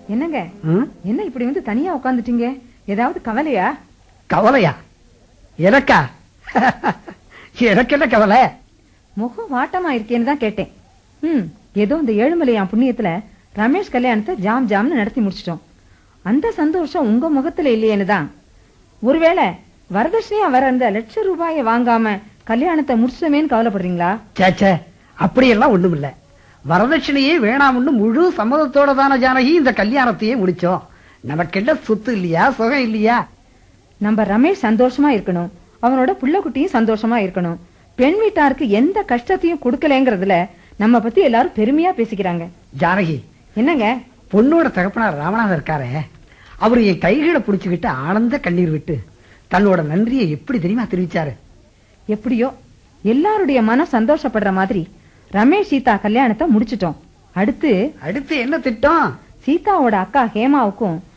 என்னங்க ம்? என்ன இப்படி வந்து தனியா உட்காந்துட்டீங்க ஏதாவது கவலையா கவலையா எனக்கா எனக்கு என்ன கவலை முகம் வாட்டமா இருக்கேன்னு தான் கேட்டேன் ம் ஏதோ இந்த ஏழுமலையான் புண்ணியத்துல ரமேஷ் கல்யாணத்தை ஜாம் ஜாம்னு நடத்தி முடிச்சிட்டோம் அந்த சந்தோஷம் உங்க முகத்துல இல்லையேன்னு தான் ஒருவேளை வரதட்சணையா வர அந்த லட்ச ரூபாயை வாங்காம கல்யாணத்தை முடிச்சோமேன்னு கவலைப்படுறீங்களா சேச்சே அப்படியெல்லாம் ஒண்ணும் இல்ல வரதட்சணையே வேணாம்னு முழு சம்மதத்தோட தான ஜானகி இந்த கல்யாணத்தையே முடிச்சோம் நமக்கென்ன சொத்து இல்லையா சுகம் இல்லையா நம்ம ரமேஷ் சந்தோஷமா இருக்கணும் அவனோட புள்ளக்குட்டியும் சந்தோஷமா இருக்கணும் பெண் வீட்டாருக்கு எந்த கஷ்டத்தையும் கொடுக்கலங்கிறதுல நம்ம பத்தி எல்லாரும் பெருமையா பேசிக்கிறாங்க ஜானகி என்னங்க பொண்ணோட தகப்பனார் ராமநாதன் இருக்காரே அவரு என் கைகளை புடிச்சுக்கிட்டு ஆனந்த கண்ணீர் விட்டு தன்னோட நன்றியை எப்படி தெரியுமா தெரிவிச்சாரு எப்படியோ எல்லாருடைய மனம் சந்தோஷப்படுற மாதிரி ரமேஷ் சீதா கல்யாணத்தை முடிச்சிட்டோம் அடுத்து அடுத்து என்ன திட்டம் சீதாவோட அக்கா ஹேமாவுக்கும்